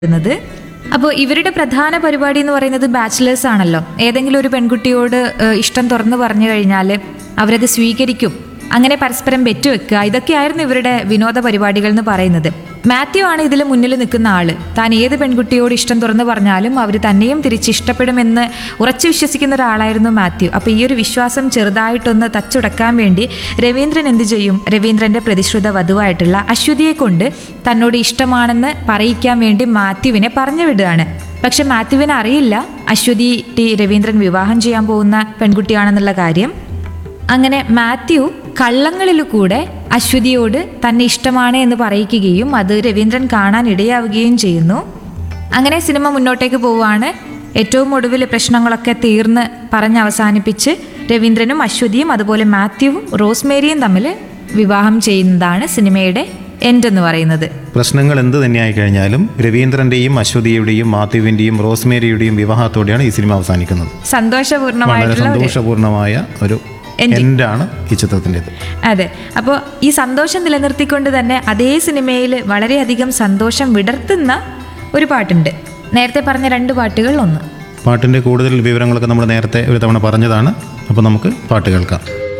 ുന്നത് അപ്പോൾ ഇവരുടെ പ്രധാന പരിപാടി എന്ന് പറയുന്നത് ബാച്ചിലേഴ്സ് ആണല്ലോ ഏതെങ്കിലും ഒരു പെൺകുട്ടിയോട് ഏഹ്, ഇഷ്ടം തുറന്നു പറഞ്ഞു കഴിഞ്ഞാൽ അവരത് സ്വീകരിക്കും അങ്ങനെ പരസ്പരം വെക്കുക ഇതൊക്കെയായിരുന്നു ഇവരുടെ വിനോദ പരിപാടികൾ എന്ന് പറയുന്നത് മാത്യു ആണ് ഇതിൽ മുന്നിൽ നിൽക്കുന്ന ആള് താൻ ഏത് പെൺകുട്ടിയോട് ഇഷ്ടം തുറന്നു പറഞ്ഞാലും അവർ തന്നെയും തിരിച്ച് ഇഷ്ടപ്പെടുമെന്ന് ഉറച്ചു വിശ്വസിക്കുന്ന ഒരാളായിരുന്നു മാത്യു അപ്പോൾ ഈ ഒരു വിശ്വാസം ചെറുതായിട്ടൊന്ന് തച്ചുടക്കാൻ വേണ്ടി രവീന്ദ്രൻ എന്ത് ചെയ്യും രവീന്ദ്രന്റെ പ്രതിശ്രുത വധുവായിട്ടുള്ള അശ്വതിയെ കൊണ്ട് തന്നോട് ഇഷ്ടമാണെന്ന് പറയിക്കാൻ വേണ്ടി മാത്യുവിനെ പറഞ്ഞു വിടുകയാണ് പക്ഷെ മാത്യുവിന് അറിയില്ല അശ്വതി ടി രവീന്ദ്രൻ വിവാഹം ചെയ്യാൻ പോകുന്ന പെൺകുട്ടിയാണെന്നുള്ള കാര്യം അങ്ങനെ മാത്യു കള്ളങ്ങളിൽ കൂടെ അശ്വതിയോട് തന്നെ ഇഷ്ടമാണ് എന്ന് പറയിക്കുകയും അത് രവീന്ദ്രൻ കാണാൻ ഇടയാവുകയും ചെയ്യുന്നു അങ്ങനെ സിനിമ മുന്നോട്ടേക്ക് പോവുകയാണ് ഏറ്റവും ഒടുവിൽ പ്രശ്നങ്ങളൊക്കെ തീർന്ന് പറഞ്ഞ് അവസാനിപ്പിച്ച് രവീന്ദ്രനും അശ്വതിയും അതുപോലെ മാത്യുവും റോസ്മേരിയും തമ്മിൽ വിവാഹം ചെയ്യുന്നതാണ് സിനിമയുടെ എൻഡ് എന്ന് പറയുന്നത് പ്രശ്നങ്ങൾ എന്ത് തന്നെയായി കഴിഞ്ഞാലും രവീന്ദ്രന്റെയും അശ്വതിയുടെയും മാത്യുവിന്റെയും റോസ്മേരിയുടെയും വിവാഹത്തോടെയാണ് ഈ സിനിമ അവസാനിക്കുന്നത് വളരെ സന്തോഷപൂർണ്ണമായിട്ടുള്ള ഒരു സന്തോഷപൂർണമായ ഒരു എൻഡാണ് ഈ ചിത്രത്തിൻ്റെത് അതെ അപ്പോൾ ഈ സന്തോഷം നിലനിർത്തിക്കൊണ്ട് തന്നെ അതേ സിനിമയിൽ വളരെയധികം സന്തോഷം വിടർത്തുന്ന ഒരു പാട്ടുണ്ട് നേരത്തെ പറഞ്ഞ രണ്ട് പാട്ടുകൾ ഒന്ന് പാട്ടിൻ്റെ കൂടുതൽ വിവരങ്ങളൊക്കെ നമ്മൾ നേരത്തെ ഒരു തവണ പറഞ്ഞതാണ് അപ്പോൾ നമുക്ക് പാട്ട് കേൾക്കാം